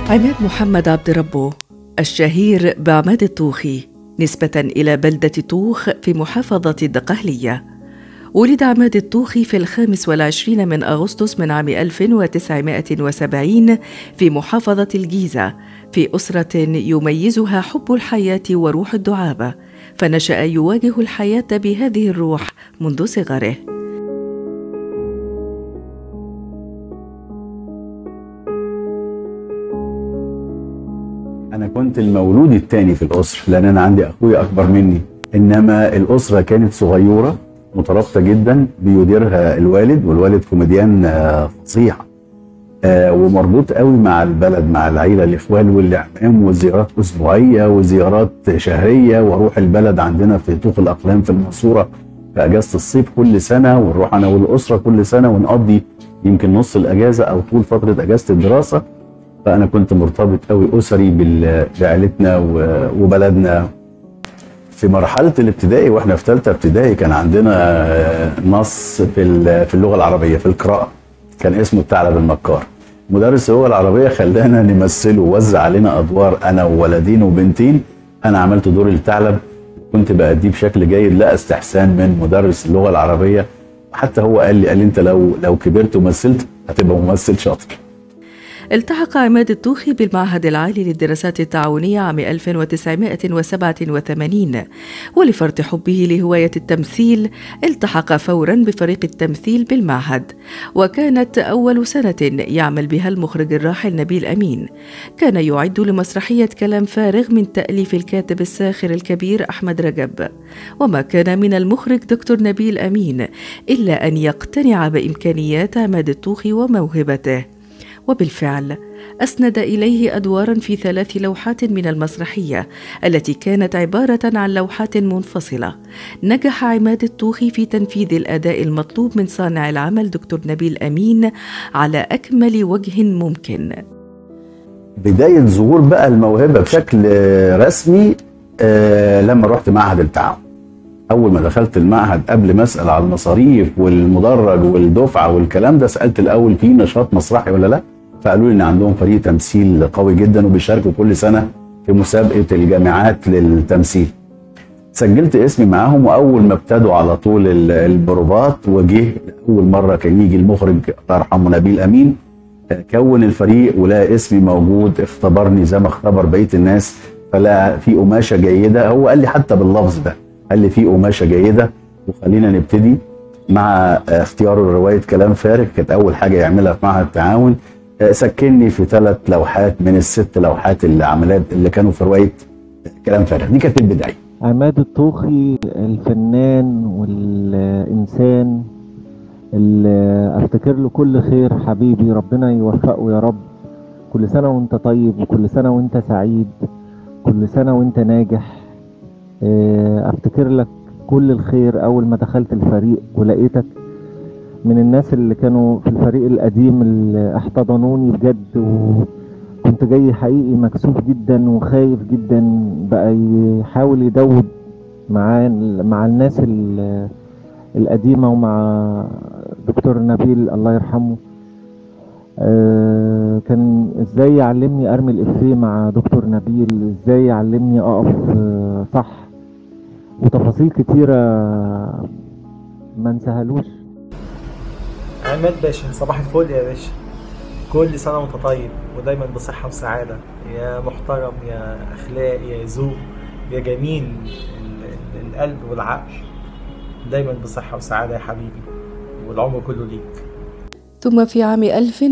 عماد محمد عبد ربه الشهير بعماد الطوخي نسبة إلى بلدة طوخ في محافظة الدقهلية ولد عماد الطوخي في الخامس والعشرين من أغسطس من عام 1970 في محافظة الجيزة في أسرة يميزها حب الحياة وروح الدعابة فنشأ يواجه الحياة بهذه الروح منذ صغره أنا كنت المولود الثاني في الأسرة لأن أنا عندي أخويا أكبر مني إنما الأسرة كانت صغيرة مترابطة جدا بيديرها الوالد والوالد كوميديان آه، فصيح آه، ومربوط قوي مع البلد مع العيلة الإخوال والإعمام وزيارات أسبوعية وزيارات شهرية وأروح البلد عندنا في طوق الأقلام في المنصورة في أجازة الصيف كل سنة ونروح أنا والأسرة كل سنة ونقضي يمكن نص الأجازة أو طول فترة أجازة الدراسة فانا كنت مرتبط قوي اسري بال- بعيلتنا و- وبلدنا في مرحله الابتدائي واحنا في ثالثه ابتدائي كان عندنا آه، نص في ال- في اللغه العربيه في القراءه كان اسمه الثعلب المكار مدرس اللغه العربيه خلانا نمثله ووزع علينا ادوار انا وولدين وبنتين انا عملت دور الثعلب كنت بأديه بشكل جيد لا استحسان من مدرس اللغه العربيه حتى هو قال لي قال لي انت لو لو كبرت ومثلت هتبقى ممثل شاطر التحق عماد الطوخي بالمعهد العالي للدراسات التعاونية عام 1987 ولفرط حبه لهواية التمثيل التحق فورا بفريق التمثيل بالمعهد وكانت أول سنة يعمل بها المخرج الراحل نبيل أمين كان يعد لمسرحية كلام فارغ من تأليف الكاتب الساخر الكبير أحمد رجب وما كان من المخرج دكتور نبيل أمين إلا أن يقتنع بإمكانيات عماد الطوخي وموهبته وبالفعل اسند اليه ادوارا في ثلاث لوحات من المسرحيه التي كانت عباره عن لوحات منفصله نجح عماد الطوخي في تنفيذ الاداء المطلوب من صانع العمل دكتور نبيل امين على اكمل وجه ممكن بداية ظهور بقى الموهبة بشكل آه، رسمي آه، لما رحت معهد التعاون أول ما دخلت المعهد قبل ما أسأل على المصاريف والمدرج والدفعة والكلام ده سألت الأول في نشاط مسرحي ولا لأ فقالوا لي إن عندهم فريق تمثيل قوي جدا وبيشاركوا كل سنة في مسابقة الجامعات للتمثيل سجلت اسمي معاهم واول ما ابتدوا على طول ال- البروفات وجه اول مره كان يجي المخرج الله يرحمه نبيل امين آه، كون الفريق ولقى اسمي موجود اختبرني زي ما اختبر بقيه الناس فلقى في قماشه جيده هو قال لي حتى باللفظ ده قال لي في قماشه جيده وخلينا نبتدي مع آه، اختياره لروايه كلام فارغ كانت اول حاجه يعملها في معهد التعاون آه، سكنني في ثلاث لوحات من الست لوحات اللي عملات اللي كانوا في روايه كلام فارغ دي كانت البدايه عماد الطوخي الفنان والإنسان اللي أفتكر له كل خير حبيبي ربنا يوفقه يا رب كل سنة وانت طيب وكل سنة وانت سعيد كل سنة وانت ناجح آه، أفتكر لك كل الخير أول ما دخلت الفريق ولقيتك من الناس اللي كانوا في الفريق القديم اللي احتضنوني بجد وكنت جاي حقيقي مكسوف جدا وخايف جدا بقى يحاول يدوب مع مع الناس ال- القديمة ومع دكتور نبيل الله يرحمه آه، كان ازاي يعلمني ارمي الافيه مع دكتور نبيل ازاي يعلمني اقف آه، صح وتفاصيل كتيرة ما انساهالوش عماد باشا صباح الفل يا باشا كل سنة وانت طيب ودايما بصحة وسعادة يا محترم يا أخلاق يا ذوق يا جميل ال- ال- القلب والعقل دايما بصحة وسعادة يا حبيبي والعمر كله ليك ثم في عام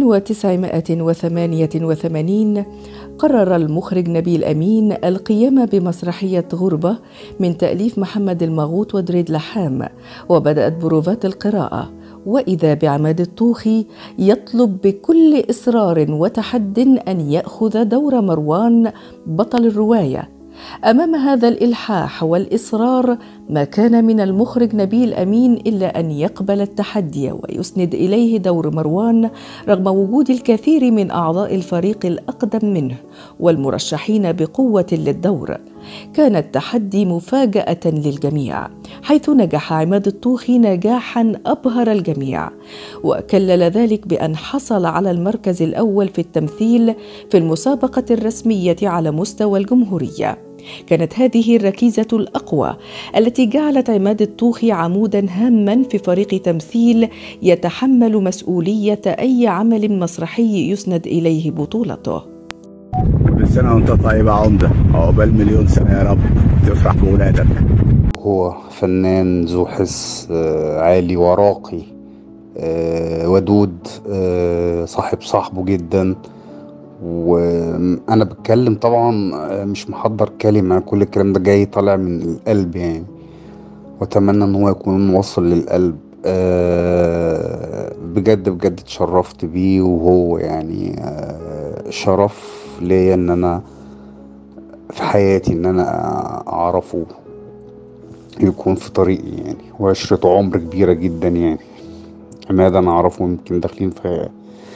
1988 قرر المخرج نبيل أمين القيام بمسرحية غربة من تأليف محمد المغوط ودريد لحام وبدأت بروفات القراءة وإذا بعماد الطوخي يطلب بكل إصرار وتحد أن يأخذ دور مروان بطل الرواية امام هذا الالحاح والاصرار ما كان من المخرج نبيل امين الا ان يقبل التحدي ويسند اليه دور مروان رغم وجود الكثير من اعضاء الفريق الاقدم منه والمرشحين بقوه للدور كان التحدي مفاجأة للجميع حيث نجح عماد الطوخي نجاحا أبهر الجميع وكلل ذلك بأن حصل على المركز الأول في التمثيل في المسابقة الرسمية على مستوى الجمهورية كانت هذه الركيزة الأقوى التي جعلت عماد الطوخي عمودا هاما في فريق تمثيل يتحمل مسؤولية أي عمل مسرحي يسند إليه بطولته كل سنة وانت طيب يا عمدة عقبال مليون سنة يا رب تفرح بولادك هو فنان ذو حس آه، عالي وراقي آه، ودود آه، صاحب صاحبه جدا وانا بتكلم طبعا آه، مش محضر كلمة كل الكلام ده جاي طالع من القلب يعني واتمنى ان هو يكون وصل للقلب آه، بجد بجد اتشرفت بيه وهو يعني آه، شرف ليا ان انا في حياتي ان انا اعرفه يكون في طريقي يعني وعشرة عمر كبيرة جدا يعني عماد انا اعرفه يمكن داخلين في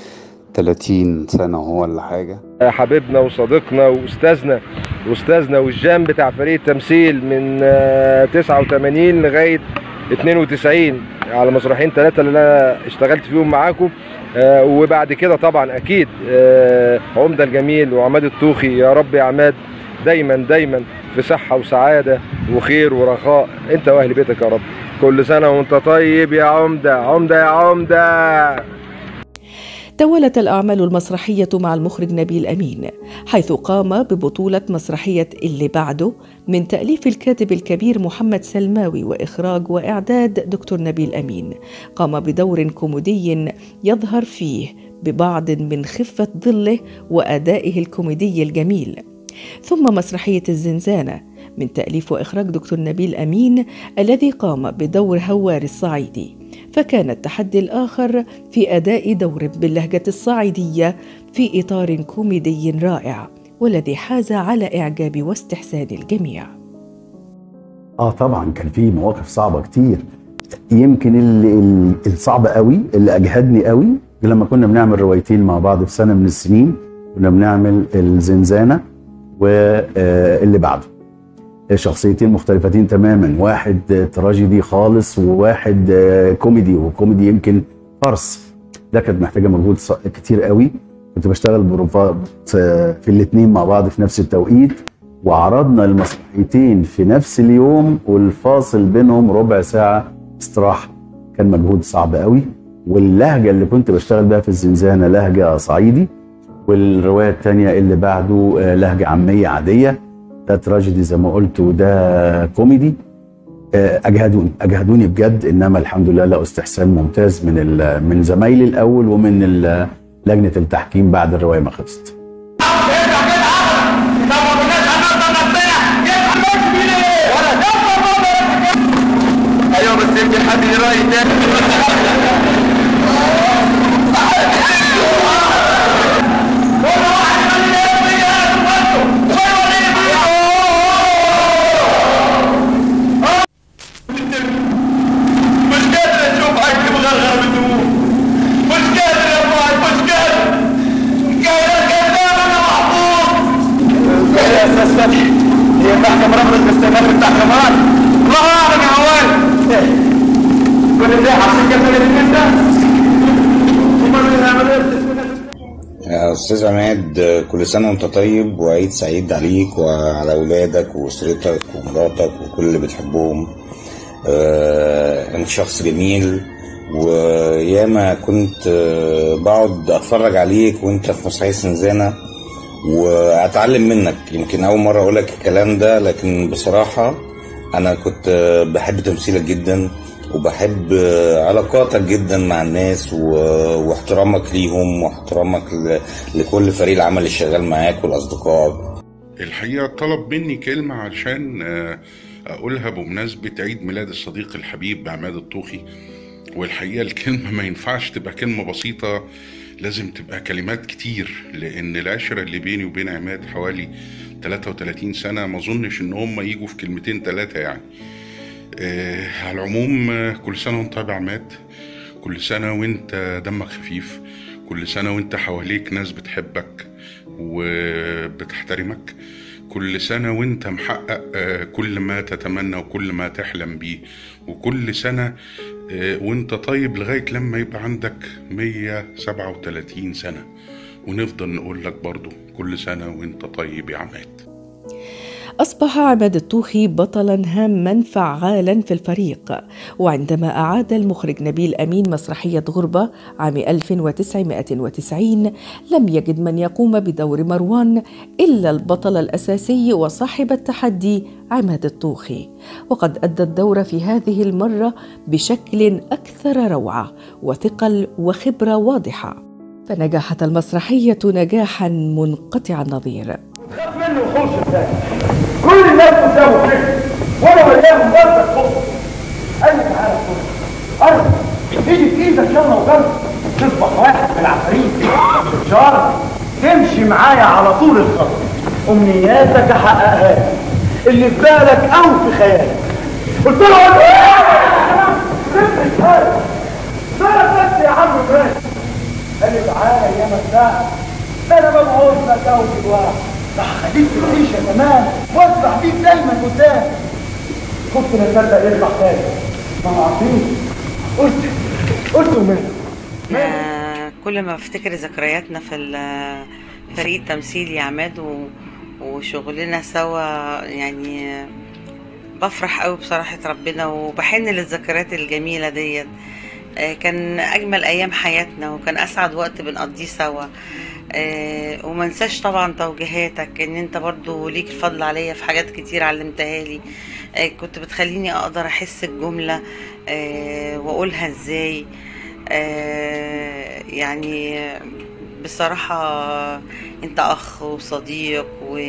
30 سنة هو ولا حاجة حبيبنا وصديقنا واستاذنا واستاذنا والجام بتاع فريق التمثيل من آه، 89 لغايه 92 على مسرحين ثلاثه اللي انا اشتغلت فيهم معاكم آه، وبعد كده طبعا اكيد آه، عمده الجميل وعماد الطوخي يا رب يا عماد دايما دايما في صحه وسعاده وخير ورخاء انت واهل بيتك يا رب كل سنه وانت طيب يا عمده عمده يا عمده توالت الأعمال المسرحية مع المخرج نبيل أمين حيث قام ببطولة مسرحية اللي بعده من تأليف الكاتب الكبير محمد سلماوي وإخراج وإعداد دكتور نبيل أمين قام بدور كوميدي يظهر فيه ببعض من خفة ظله وأدائه الكوميدي الجميل ثم مسرحية الزنزانة من تأليف وإخراج دكتور نبيل أمين الذي قام بدور هوار الصعيدي فكان التحدي الآخر في أداء دور باللهجة الصعيدية في إطار كوميدي رائع والذي حاز على إعجاب واستحسان الجميع اه طبعا كان في مواقف صعبة كتير يمكن اللي اللي الصعب قوي اللي اجهدني قوي لما كنا بنعمل روايتين مع بعض في سنة من السنين كنا بنعمل الزنزانة واللي بعده شخصيتين مختلفتين تماما واحد تراجيدي خالص وواحد كوميدي وكوميدي يمكن فرس ده كانت محتاجه مجهود ص- كتير قوي كنت بشتغل بروفات في الاثنين مع بعض في نفس التوقيت وعرضنا المسرحيتين في نفس اليوم والفاصل بينهم ربع ساعه استراحه كان مجهود صعب قوي واللهجه اللي كنت بشتغل بيها في الزنزانه لهجه صعيدي والروايه الثانيه اللي بعده آه، لهجه عاميه عاديه ده تراجيدي زي ما قلت وده كوميدي آه، اجهدوني اجهدوني بجد انما الحمد لله لقوا استحسان ممتاز من ال- من زمايلي الاول ومن ال- لجنه التحكيم بعد الروايه ما خلصت ايوه بس يمكن حد يراي تاني مش قادر اشوف عيني مغرغر بالدموع مش قادر يا ابوي مش قادر قايل كذاب انا محفوظ يا استاذ فتحي هي المحكمة رفضت الاستئناف بتاع كمان الله اعلم يا عوال كل ده عشان كده اللي انت امال اللي عملوا ايه يا أستاذ عماد كل سنة وأنت طيب وعيد سعيد عليك وعلى أولادك وأسرتك ومراتك وكل اللي بتحبهم آه، أنت شخص جميل وياما كنت آه، بقعد أتفرج عليك وأنت في مسرحية زنزانة وأتعلم منك يمكن أول مرة أقول لك الكلام ده لكن بصراحة أنا كنت آه، بحب تمثيلك جدا وبحب آه، علاقاتك جدا مع الناس و- واحترامك ليهم واحترامك ل- لكل فريق العمل اللي شغال معاك والأصدقاء الحقيقة طلب مني كلمة عشان آه، أقولها بمناسبة عيد ميلاد الصديق الحبيب عماد الطوخي والحقيقة الكلمة ما ينفعش تبقى كلمة بسيطة لازم تبقى كلمات كتير لأن العشرة اللي بيني وبين عماد حوالي 33 سنة ما أظنش إن هم يجوا في كلمتين ثلاثة يعني آه، على العموم آه، كل سنة وانت طيب يا عماد كل سنة وانت دمك خفيف كل سنة وانت حواليك ناس بتحبك وبتحترمك كل سنة وانت محقق آه، كل ما تتمنى وكل ما تحلم بيه وكل سنة آه، وانت طيب لغاية لما يبقى عندك 137 سنة ونفضل نقول لك برضو كل سنة وانت طيب يا عماد أصبح عماد الطوخي بطلا هاما فعالا في الفريق وعندما أعاد المخرج نبيل أمين مسرحية غربة عام 1990 لم يجد من يقوم بدور مروان إلا البطل الأساسي وصاحب التحدي عماد الطوخي وقد أدى الدور في هذه المرة بشكل أكثر روعة وثقل وخبرة واضحة فنجحت المسرحية نجاحا منقطع النظير تخاف منه وخوش ازاي كل الناس قدامه كده وانا وياهم برضك خوف ايوه تعالى خوف قرب ايدي في ايدك يلا وجرب تصبح واحد من العفاريت شرط تمشي معايا على طول الخط امنياتك احققها لك اللي في بالك او في خيالك قلت له قلت له سيبني هذا بس يا عم ابراهيم قال لي تعالى يا مساء ده انا مبعوث لك اول واحد راح خليك تعيش يا تمام واسرح بيك دايما قدام كنت لا تصدق يطلع تاني ما هو عارفين قلت قلت وماله آه، كل ما بفتكر ذكرياتنا في ال- فريق التمثيل يا عماد و- وشغلنا سوا يعني آه، بفرح قوي بصراحة ربنا وبحن للذكريات الجميلة ديت آه، كان أجمل أيام حياتنا وكان أسعد وقت بنقضيه سوا آه، ومنساش طبعا توجيهاتك ان انت برضو ليك الفضل عليا في حاجات كتير علمتها لي آه، كنت بتخليني اقدر احس الجملة آه، واقولها ازاي آه، يعني بصراحة انت اخ وصديق و...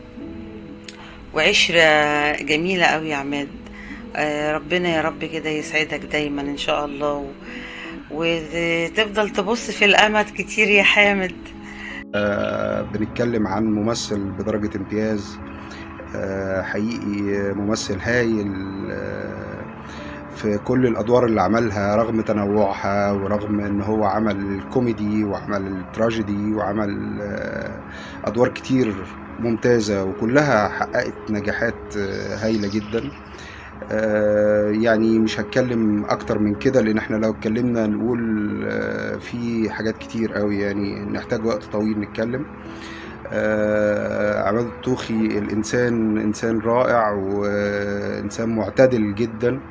وعشرة جميلة قوي يا عماد آه، ربنا يا رب كده يسعدك دايما ان شاء الله و... وتفضل تبص في الامد كتير يا حامد آه، بنتكلم عن ممثل بدرجة امتياز آه، حقيقي ممثل هايل آه، في كل الأدوار اللي عملها رغم تنوعها ورغم إن هو عمل كوميدي وعمل تراجيدي وعمل آه، أدوار كتير ممتازة وكلها حققت نجاحات آه، هايلة جدا آه، يعني مش هتكلم اكتر من كده لان احنا لو اتكلمنا نقول آه، في حاجات كتير قوي يعني نحتاج وقت طويل نتكلم آه، عماد الطوخي الانسان انسان رائع وانسان معتدل جدا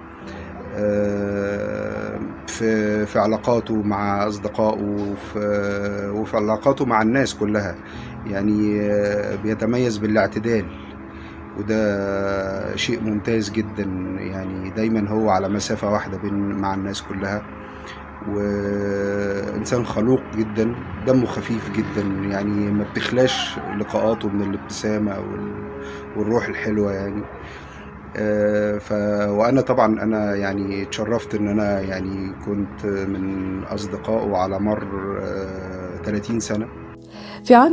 آه، في في علاقاته مع اصدقائه وفي وفي علاقاته مع الناس كلها يعني آه، بيتميز بالاعتدال وده شيء ممتاز جدا يعني دايما هو على مسافة واحدة بين مع الناس كلها وإنسان خلوق جدا دمه خفيف جدا يعني ما بتخلاش لقاءاته من الابتسامة وال- والروح الحلوة يعني آه، ف وانا طبعا انا يعني اتشرفت ان انا يعني كنت من اصدقائه على مر آه، 30 سنه في عام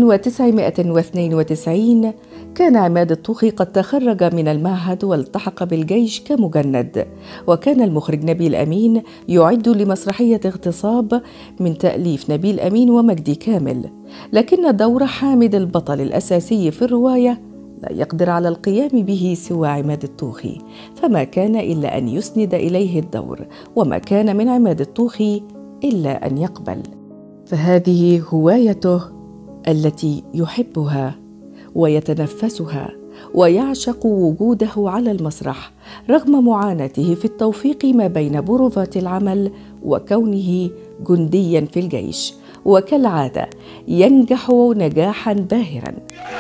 1992 كان عماد الطوخي قد تخرج من المعهد والتحق بالجيش كمجند وكان المخرج نبيل أمين يعد لمسرحية اغتصاب من تأليف نبيل أمين ومجدي كامل لكن دور حامد البطل الأساسي في الرواية لا يقدر على القيام به سوى عماد الطوخي فما كان إلا أن يسند إليه الدور وما كان من عماد الطوخي إلا أن يقبل فهذه هوايته التي يحبها ويتنفسها ويعشق وجوده على المسرح رغم معاناته في التوفيق ما بين بروفات العمل وكونه جنديا في الجيش وكالعاده ينجح نجاحا باهرا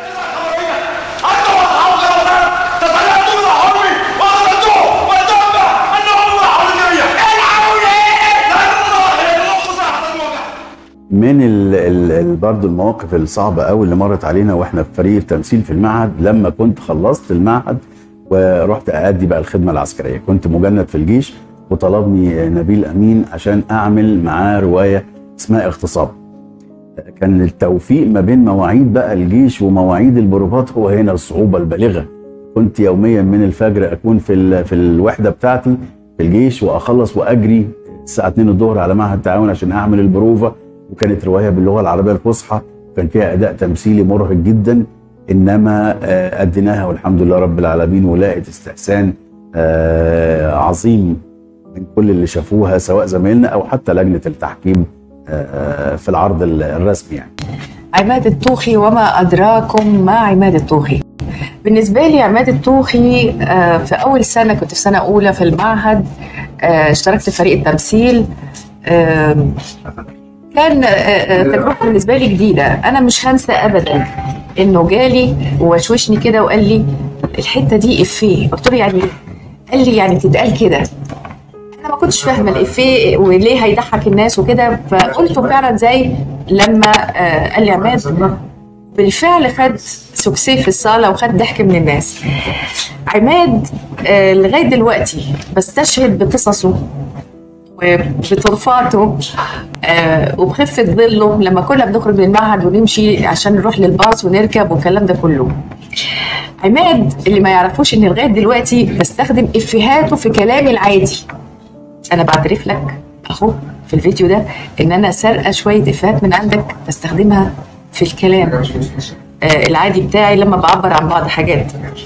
من ال ال ال برضه المواقف الصعبه قوي اللي مرت علينا واحنا في فريق التمثيل في المعهد لما كنت خلصت المعهد ورحت أأدي بقى الخدمه العسكريه كنت مجند في الجيش وطلبني نبيل امين عشان اعمل معاه روايه اسمها اغتصاب كان التوفيق ما بين مواعيد بقى الجيش ومواعيد البروفات هو هنا الصعوبه البالغه كنت يوميا من الفجر اكون في ال- في الوحده بتاعتي في الجيش واخلص واجري الساعه 2 الظهر على معهد التعاون عشان اعمل البروفه وكانت روايه باللغه العربيه الفصحى وكان فيها اداء تمثيلي مرهق جدا انما آه، اديناها والحمد لله رب العالمين ولقت استحسان آه، عظيم من كل اللي شافوها سواء زمايلنا او حتى لجنه التحكيم آه، في العرض ال- الرسمي يعني عماد الطوخي وما أدراكم ما عماد الطوخي بالنسبة لي عماد الطوخي آه، في أول سنة كنت في سنة أولى في المعهد آه، اشتركت في فريق التمثيل آم، كان آه، آه، تجربة بالنسبة لي جديدة أنا مش هنسى أبدا إنه جالي ووشوشني كده وقال لي الحتة دي إفيه قلت له يعني إيه؟ قال لي يعني تتقال كده انا ما كنتش فاهمه الافيه وليه هيضحك الناس وكده فقلته فعلا زي لما آه، قال لي عماد بالفعل خد سكسي في الصاله وخد ضحك من الناس عماد آه، لغايه دلوقتي بستشهد بقصصه وبطرفاته آه، وبخفه ظله لما كنا بنخرج من المعهد ونمشي عشان نروح للباص ونركب والكلام ده كله عماد اللي ما يعرفوش ان لغايه دلوقتي بستخدم افيهاته في كلامي العادي انا بعترف لك اهو في الفيديو ده ان انا سارقه شويه افيهات من عندك بستخدمها في الكلام آه العادي بتاعي لما بعبر عن بعض حاجات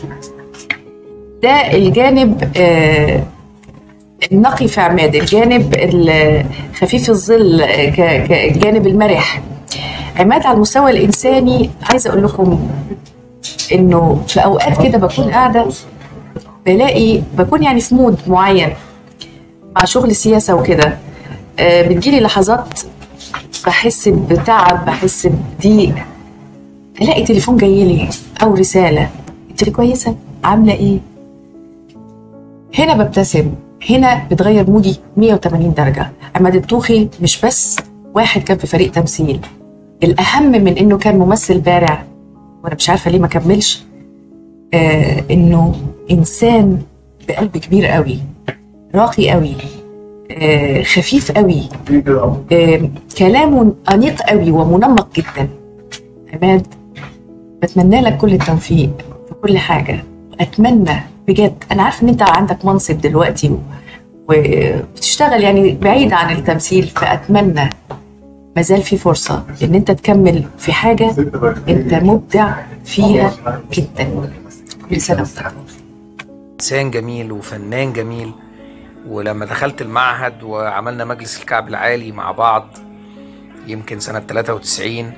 ده الجانب آه النقي في عماد الجانب ال- خفيف الظل آه، ك- كالجانب المرح عماد على المستوى الانساني عايزه اقول لكم انه في اوقات كده بكون قاعده بلاقي بكون يعني في مود معين مع شغل السياسه وكده آه، بتجيلي لحظات بحس بتعب بحس بضيق الاقي تليفون جاي لي او رساله انت كويسه عامله ايه هنا ببتسم هنا بتغير مودي 180 درجه عماد الطوخي مش بس واحد كان في فريق تمثيل الاهم من انه كان ممثل بارع وانا مش عارفه ليه ما كملش آه انه انسان بقلب كبير قوي راقي قوي آه خفيف قوي آه كلامه انيق قوي ومنمق جدا عماد بتمنى لك كل التوفيق في كل حاجه اتمنى بجد انا عارفه ان انت عندك منصب دلوقتي و- وبتشتغل يعني بعيد عن التمثيل فاتمنى ما زال في فرصه ان انت تكمل في حاجه انت مبدع فيها جدا كل سنه وانت طيب. انسان جميل وفنان جميل ولما دخلت المعهد وعملنا مجلس الكعب العالي مع بعض يمكن سنة 93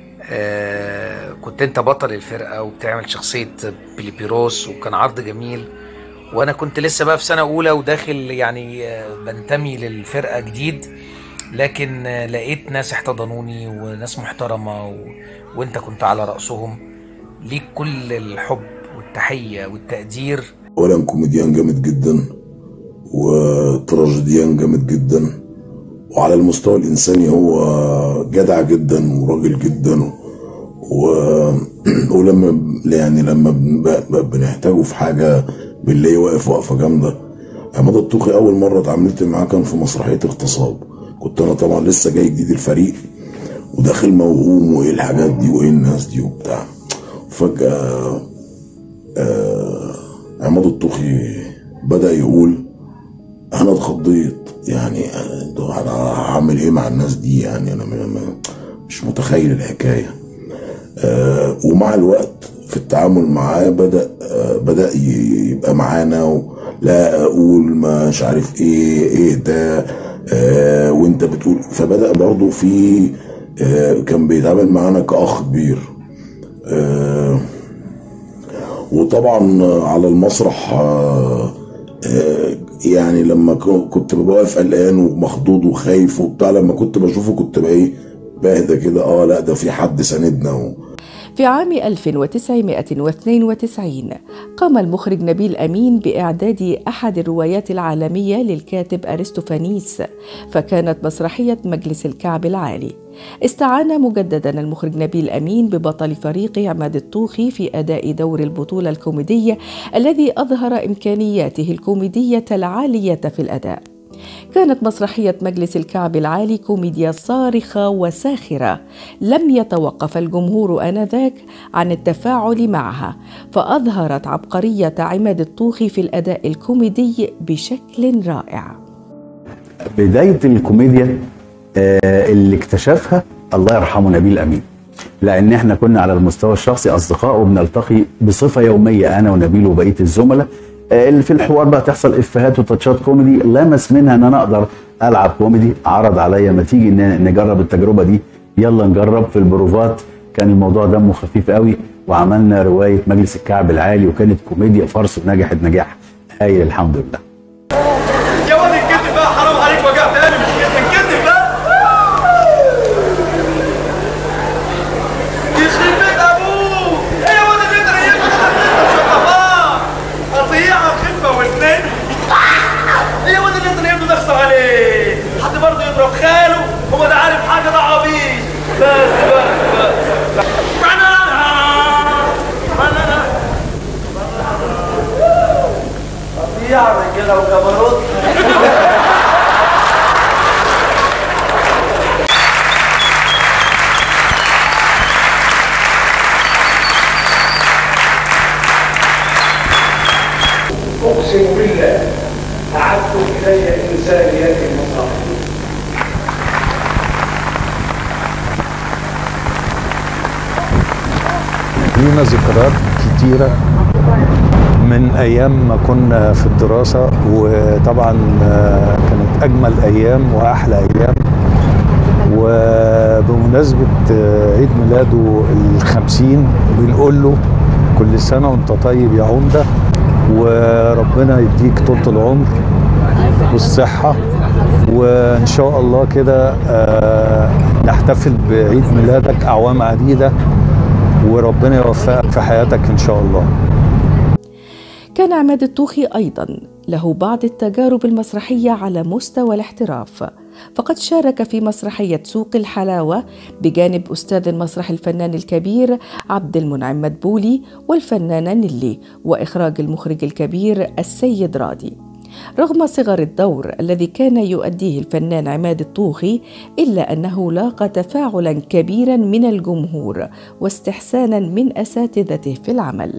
آه كنت انت بطل الفرقة وبتعمل شخصية بليبيروس وكان عرض جميل وانا كنت لسه بقى في سنة اولى وداخل يعني آه بنتمي للفرقة جديد لكن آه لقيت ناس احتضنوني وناس محترمة و... وانت كنت على رأسهم ليك كل الحب والتحية والتقدير اولا كوميديان جامد جدا وتراجيديان جامد جدا وعلى المستوى الانساني هو جدع جدا وراجل جدا و... ولما يعني لما بن- ب- بنحتاجه في حاجه بنلاقيه واقف وقفه جامده عماد الطوخي اول مره اتعاملت معاه كان في مسرحيه اغتصاب كنت انا طبعا لسه جاي جديد الفريق وداخل موهوم وايه الحاجات دي وايه الناس دي وبتاع فجاه آه عماد الطوخي بدأ يقول أنا اتخضيت يعني أنا أنا هعمل إيه مع الناس دي يعني أنا م- م- مش متخيل الحكاية آه ومع الوقت في التعامل معاه بدأ آه بدأ ي- يبقى معانا و- لا أقول مش عارف إيه إيه ده آه وأنت بتقول فبدأ برضه في آه كان بيتعامل معانا كأخ كبير آه وطبعا على المسرح آه، آه، يعني لما ك- كنت ببقى واقف قلقان ومخضوض وخايف وبتاع لما كنت بشوفه كنت بقى ايه باهدى كده اه لا ده في حد ساندنا و... في عام 1992 قام المخرج نبيل أمين بإعداد أحد الروايات العالمية للكاتب أرسطوفانيس فكانت مسرحية مجلس الكعب العالي استعان مجددا المخرج نبيل أمين ببطل فريق عماد الطوخي في أداء دور البطولة الكوميدية الذي أظهر إمكانياته الكوميدية العالية في الأداء كانت مسرحية مجلس الكعب العالي كوميديا صارخة وساخرة لم يتوقف الجمهور آنذاك عن التفاعل معها فأظهرت عبقرية عماد الطوخي في الأداء الكوميدي بشكل رائع بدايه الكوميديا آه، اللي اكتشفها الله يرحمه نبيل امين لان احنا كنا على المستوى الشخصي اصدقاء وبنلتقي بصفه يوميه انا ونبيل وبقيه الزملاء آه، اللي في الحوار بقى تحصل افيهات وتاتشات كوميدي لمس منها ان انا اقدر العب كوميدي عرض عليا ما تيجي ن- نجرب التجربه دي يلا نجرب في البروفات كان الموضوع دمه خفيف قوي وعملنا روايه مجلس الكعب العالي وكانت كوميديا فرس ونجحت نجاح هايل الحمد لله يا ولد الكذب بقى حرام عليك وجعت قلبي مش كده الكذب بقى يخرب بيت ابوك ايه يا ولد انت ريحت شطفان قطيعه وخفه واثنين ايه يا ولد اللي انت نايم نخسر عليه حد برضه يضرب خاله هو ده عارف حاجه ده عبيط بس بس بس قطيعه رجاله وجبروت أقسم بالله أعدت إلي إنسانية المصائب لينا ذكريات كتيرة من أيام ما كنا في الدراسة وطبعا آه، كانت أجمل أيام وأحلى أيام وبمناسبة آه، عيد ميلاده الخمسين بنقول له كل سنة وانت طيب يا عمدة وربنا يديك طولة العمر والصحة وإن شاء الله كده آه، نحتفل بعيد ميلادك أعوام عديدة وربنا يوفقك في حياتك إن شاء الله كان عماد الطوخي أيضا له بعض التجارب المسرحية على مستوى الاحتراف فقد شارك في مسرحية سوق الحلاوة بجانب أستاذ المسرح الفنان الكبير عبد المنعم مدبولي والفنانة نيلي وإخراج المخرج الكبير السيد رادي رغم صغر الدور الذي كان يؤديه الفنان عماد الطوخي الا انه لاقى تفاعلا كبيرا من الجمهور واستحسانا من اساتذته في العمل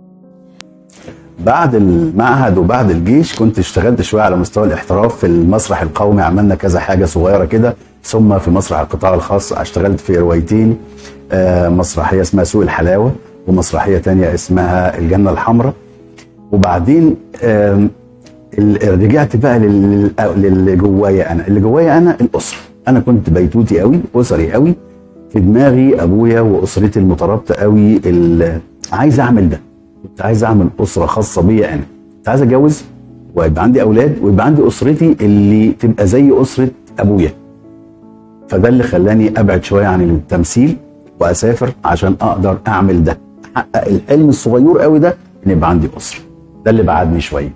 بعد المعهد وبعد الجيش كنت اشتغلت شويه على مستوى الاحتراف في المسرح القومي عملنا كذا حاجه صغيره كده ثم في مسرح القطاع الخاص اشتغلت في روايتين آه، مسرحيه اسمها سوق الحلاوه ومسرحيه تانية اسمها الجنه الحمراء وبعدين آم، ال- رجعت بقى لل- للي جوايا انا اللي جوايا انا الاسره انا كنت بيتوتي قوي اسري قوي في دماغي ابويا واسرتي المترابطه قوي ال- عايز اعمل ده كنت عايز اعمل اسره خاصه بيا انا كنت عايز اتجوز ويبقى عندي اولاد ويبقى عندي اسرتي اللي تبقى زي اسره ابويا فده اللي خلاني ابعد شويه عن التمثيل واسافر عشان اقدر اعمل ده احقق الحلم الصغير قوي ده ان يبقى عندي اسره ده اللي بعدني شويه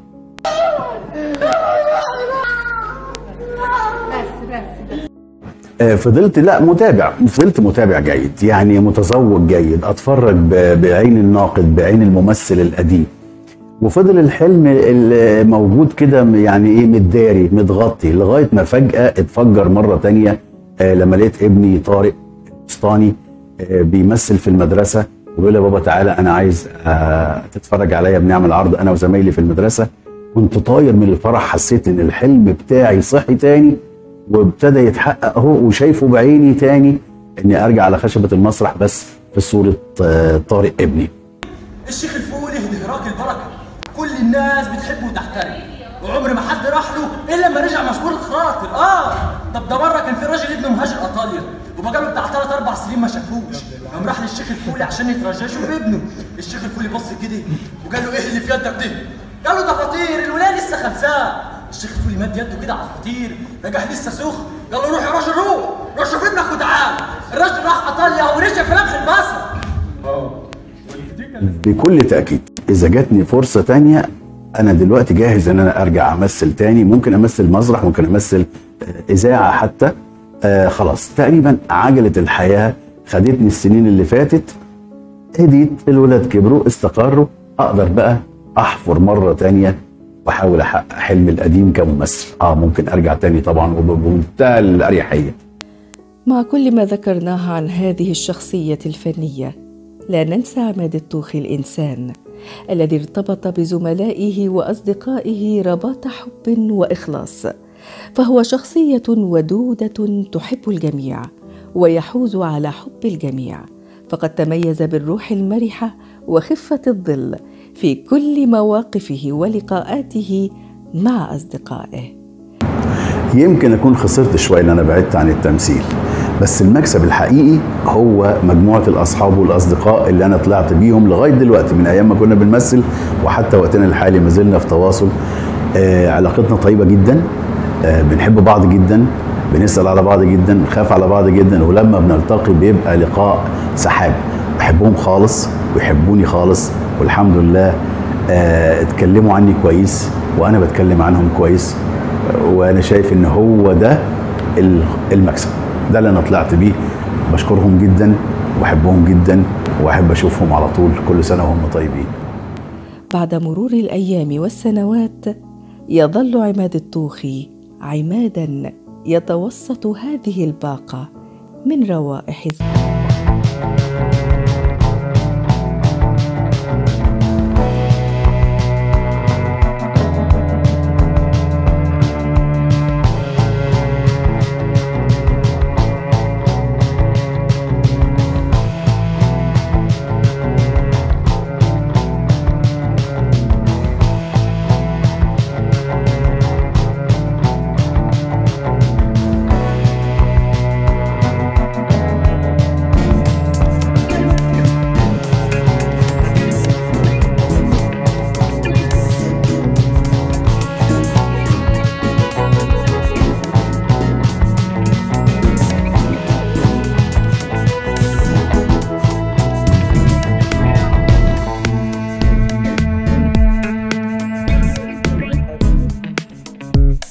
آه، فضلت لا متابع فضلت متابع جيد يعني متذوق جيد اتفرج ب- بعين الناقد بعين الممثل القديم وفضل الحلم ال- موجود كده يعني ايه متداري متغطي لغايه ما فجاه اتفجر مره تانية آه، لما لقيت ابني طارق اسطاني آه، بيمثل في المدرسه وبيقول لي يا بابا تعالى انا عايز آه، تتفرج عليا بنعمل عرض انا وزمايلي في المدرسه كنت طاير من الفرح حسيت ان الحلم بتاعي صحي تاني وابتدى يتحقق اهو وشايفه بعيني تاني اني ارجع على خشبه المسرح بس في صوره آه، طارق ابني الشيخ الفول يهدي هراك البركه كل الناس بتحبه وتحترمه وعمر ما حد راح له الا لما رجع مشغول الخاطر اه طب ده مره كان في راجل ابنه مهاجر ايطاليا وبقاله بتاع ثلاث اربع سنين ما شافوش قام راح للشيخ الفولي عشان يترجشوا بابنه الشيخ الفولي بص كده وقال له ايه اللي في يدك ده قال له ده فطير الولايه لسه خبزاه الشيخ الفولي مد يده كده على الفطير رجع لسه سخن قال له روح يا راجل روح روح شوف ابنك وتعال الراجل راح ايطاليا ورجع في لمح البصر بكل تأكيد إذا جاتني فرصة تانية أنا دلوقتي جاهز إن أنا أرجع أمثل تاني ممكن أمثل مسرح ممكن أمثل آه، إذاعة حتى آه خلاص تقريبا عجلة الحياة خدتني السنين اللي فاتت هديت الولاد كبروا استقروا أقدر بقى أحفر مرة تانية وأحاول أحقق حلمي القديم كممثل آه ممكن أرجع تاني طبعا وبمنتهى الأريحية مع كل ما ذكرناه عن هذه الشخصية الفنية لا ننسى عماد الطوخي الإنسان الذي ارتبط بزملائه وأصدقائه رباط حب وإخلاص فهو شخصية ودودة تحب الجميع ويحوز على حب الجميع فقد تميز بالروح المرحه وخفه الظل في كل مواقفه ولقاءاته مع اصدقائه يمكن اكون خسرت شويه ان انا بعدت عن التمثيل بس المكسب الحقيقي هو مجموعه الاصحاب والاصدقاء اللي انا طلعت بيهم لغايه دلوقتي من ايام ما كنا بنمثل وحتى وقتنا الحالي ما زلنا في تواصل آه علاقتنا طيبه جدا آه بنحب بعض جدا بنسال على بعض جدا بنخاف على بعض جدا ولما بنلتقي بيبقى لقاء سحاب بحبهم خالص ويحبوني خالص والحمد لله آه اتكلموا عني كويس وانا بتكلم عنهم كويس وانا شايف ان هو ده المكسب ده اللي انا طلعت بيه بشكرهم جدا واحبهم جدا واحب اشوفهم على طول كل سنه وهم طيبين بعد مرور الايام والسنوات يظل عماد الطوخي عمادا يتوسط هذه الباقه من روائح الزمان